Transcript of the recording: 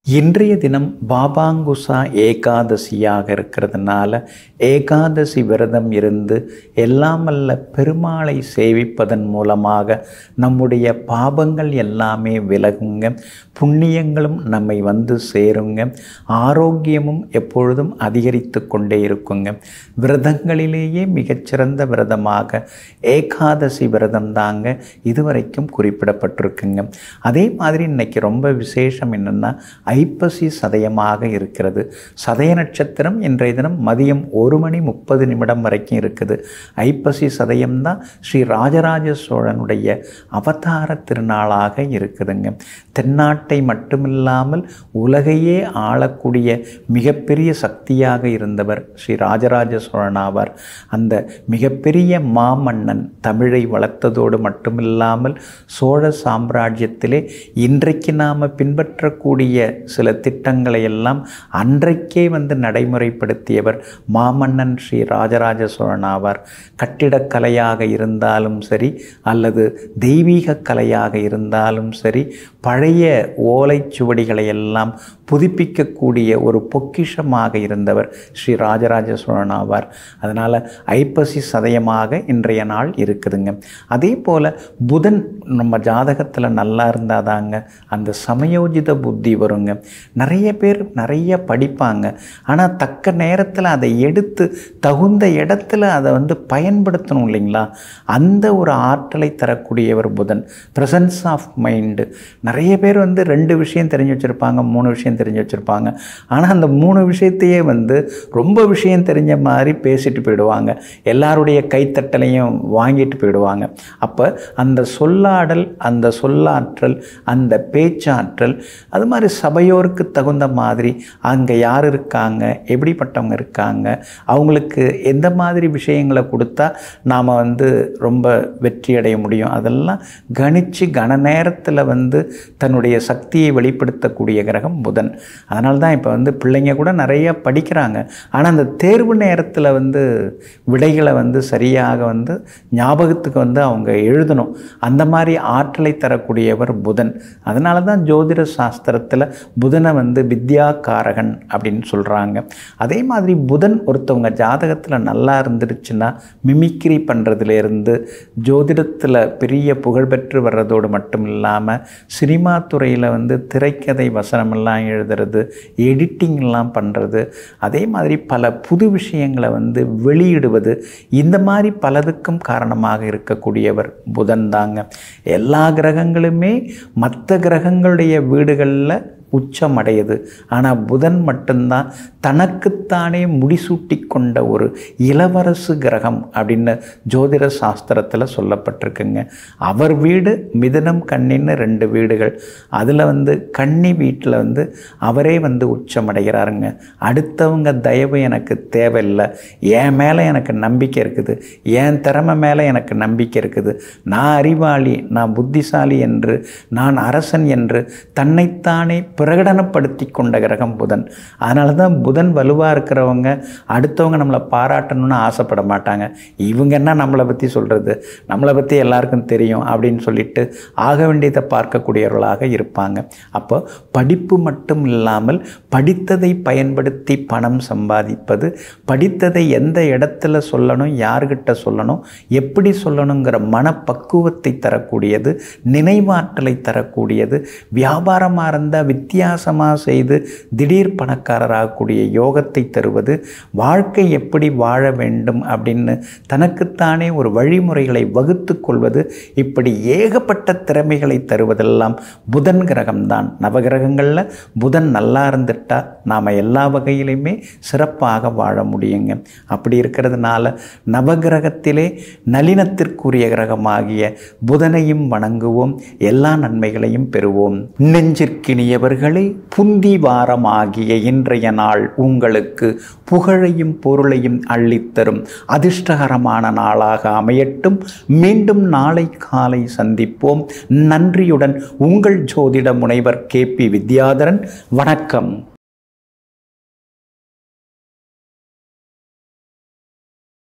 இன்றைய தினம் பாபாங்குசா ஏகாதசியாக இருக்கிறதுனால ஏகாதசி விரதம் இருந்து எல்லாமல்ல பெருமாளை சேவிப்பதன் மூலமாக நம்முடைய பாபங்கள் எல்லாமே விலகுங்க புண்ணியங்களும் நம்மை வந்து சேருங்க ஆரோக்கியமும் எப்பொழுதும் அதிகரித்து கொண்டே இருக்குங்க விரதங்களிலேயே மிகச்சிறந்த விரதமாக ஏகாதசி விரதம் தாங்க இதுவரைக்கும் குறிப்பிடப்பட்டிருக்குங்க அதே மாதிரி இன்னைக்கு ரொம்ப விசேஷம் என்னென்னா ஐப்பசி சதயமாக இருக்கிறது சதய நட்சத்திரம் இன்றைய தினம் மதியம் ஒரு மணி முப்பது நிமிடம் வரைக்கும் இருக்குது ஐப்பசி சதயம்தான் ஸ்ரீ ராஜராஜ சோழனுடைய அவதார திருநாளாக இருக்குதுங்க தென்னாட்டை மட்டுமில்லாமல் உலகையே ஆளக்கூடிய மிகப்பெரிய சக்தியாக இருந்தவர் ஸ்ரீ ராஜராஜ சோழன் ஆவார் அந்த மிகப்பெரிய மாமன்னன் தமிழை வளர்த்ததோடு மட்டுமில்லாமல் சோழ சாம்ராஜ்யத்திலே இன்றைக்கு நாம் பின்பற்றக்கூடிய சில திட்டங்களை எல்லாம் அன்றைக்கே வந்து நடைமுறைப்படுத்தியவர் மாமன்னன் ஸ்ரீ ராஜராஜ சோழன் ஆவார் கட்டிடக்கலையாக இருந்தாலும் சரி அல்லது தெய்வீக கலையாக இருந்தாலும் சரி பழைய ஓலைச்சுவடிகளை எல்லாம் புதுப்பிக்கக்கூடிய ஒரு பொக்கிஷமாக இருந்தவர் ஸ்ரீ ராஜராஜ சோழன் ஆவார் அதனால் ஐப்பசி சதயமாக இன்றைய நாள் இருக்குதுங்க அதே போல் புதன் நம்ம ஜாதகத்தில் நல்லா இருந்தால் தாங்க அந்த சமயோஜித புத்தி வருங்க நிறைய பேர் நிறைய படிப்பாங்க ஆனால் தக்க நேரத்தில் அதை எடுத்து தகுந்த இடத்துல அதை வந்து பயன்படுத்தணும் இல்லைங்களா அந்த ஒரு ஆற்றலை தரக்கூடியவர் புதன் ப்ரெசன்ஸ் ஆஃப் மைண்டு நிறைய பேர் வந்து ரெண்டு விஷயம் தெரிஞ்சு வச்சுருப்பாங்க மூணு விஷயம் தெரிஞ்சு வச்சுருப்பாங்க ஆனால் அந்த மூணு விஷயத்தையே வந்து ரொம்ப விஷயம் தெரிஞ்ச மாதிரி பேசிட்டு போயிடுவாங்க எல்லாருடைய கைத்தட்டலையும் வாங்கிட்டு போயிடுவாங்க அப்போ அந்த சொல்லாடல் அந்த சொல்லாற்றல் அந்த பேச்சாற்றல் அது மாதிரி சபையோருக்கு தகுந்த மாதிரி அங்கே யார் இருக்காங்க எப்படிப்பட்டவங்க இருக்காங்க அவங்களுக்கு எந்த மாதிரி விஷயங்களை கொடுத்தா நாம் வந்து ரொம்ப வெற்றி அடைய முடியும் அதெல்லாம் கணித்து கன நேரத்தில் வந்து தன்னுடைய சக்தியை வெளிப்படுத்தக்கூடிய கிரகம் புதன் அதனால தான் இப்போ வந்து பிள்ளைங்க கூட நிறைய படிக்கிறாங்க ஆனால் அந்த தேர்வு நேரத்தில் வந்து விடைகளை வந்து சரியாக வந்து ஞாபகத்துக்கு வந்து அவங்க எழுதணும் அந்த மாதிரி ஆற்றலை தரக்கூடியவர் புதன் அதனால தான் ஜோதிட சாஸ்திரத்தில் புதனை வந்து வித்யாகாரகன் அப்படின்னு சொல்கிறாங்க அதே மாதிரி புதன் ஒருத்தவங்க ஜாதகத்தில் நல்லா இருந்துருச்சுன்னா மிமிக்ரி பண்ணுறதுலேருந்து ஜோதிடத்தில் பெரிய புகழ்பெற்று வர்றதோடு மட்டும் இல்லாமல் சினிமா துறையில் வந்து திரைக்கதை வசனமெல்லாம் எழுதுறது எடிட்டிங்லாம் பண்ணுறது அதே மாதிரி பல புது விஷயங்களை வந்து வெளியிடுவது இந்த மாதிரி பலதுக்கும் காரணமாக இருக்கக்கூடியவர் புதன் தாங்க எல்லா கிரகங்களுமே மற்ற கிரகங்களுடைய வீடுகளில் உச்சமடையுது ஆனால் புதன் மட்டும்தான் தனக்குத்தானே முடிசூட்டி கொண்ட ஒரு இளவரசு கிரகம் அப்படின்னு ஜோதிட சாஸ்திரத்தில் சொல்லப்பட்டிருக்குங்க அவர் வீடு மிதனம் கண்ணின்னு ரெண்டு வீடுகள் அதில் வந்து கன்னி வீட்டில் வந்து அவரே வந்து உச்சமடைகிறாருங்க அடுத்தவங்க தயவு எனக்கு தேவையில்லை என் மேலே எனக்கு நம்பிக்கை இருக்குது என் திறமை மேலே எனக்கு நம்பிக்கை இருக்குது நான் அறிவாளி நான் புத்திசாலி என்று நான் அரசன் என்று தன்னைத்தானே பிரகடனப்படுத்தி கொண்ட கிரகம் புதன் அதனால தான் புதன் வலுவாக இருக்கிறவங்க அடுத்தவங்க நம்மளை பாராட்டணும்னு ஆசைப்பட மாட்டாங்க இவங்க என்ன நம்மளை பற்றி சொல்கிறது நம்மளை பற்றி எல்லாருக்கும் தெரியும் அப்படின்னு சொல்லிட்டு ஆக வேண்டியதை பார்க்கக்கூடியவர்களாக இருப்பாங்க அப்போ படிப்பு மட்டும் இல்லாமல் படித்ததை பயன்படுத்தி பணம் சம்பாதிப்பது படித்ததை எந்த இடத்துல சொல்லணும் யார்கிட்ட சொல்லணும் எப்படி சொல்லணுங்கிற மனப்பக்குவத்தை தரக்கூடியது நினைவாற்றலை தரக்கூடியது வியாபாரமாக இருந்தால் வித்தியாசமாக செய்து திடீர் பணக்காரராகக்கூடிய யோகத்தை தருவது வாழ்க்கை எப்படி வாழ வேண்டும் அப்படின்னு தனக்குத்தானே ஒரு வழிமுறைகளை வகுத்து கொள்வது இப்படி ஏகப்பட்ட திறமைகளை தருவதெல்லாம் புதன் கிரகம்தான் நவகிரகங்களில் புதன் நல்லா இருந்துட்டா நாம் எல்லா வகையிலையுமே சிறப்பாக வாழ முடியுங்க அப்படி இருக்கிறதுனால நவகிரகத்திலே நளினத்திற்குரிய கிரகமாகிய புதனையும் வணங்குவோம் எல்லா நன்மைகளையும் பெறுவோம் நெஞ்சிற்கினியவர்களே புந்தி வாரமாகிய இன்றைய நாள் உங்களுக்கு புகழையும் பொருளையும் அள்ளித்தரும் அதிர்ஷ்டகரமான நாளாக அமையட்டும் மீண்டும் நாளை காலை சந்திப்போம் நன்றியுடன் உங்கள் ஜோதிட முனைவர் கே பி வித்யாதரன் வணக்கம்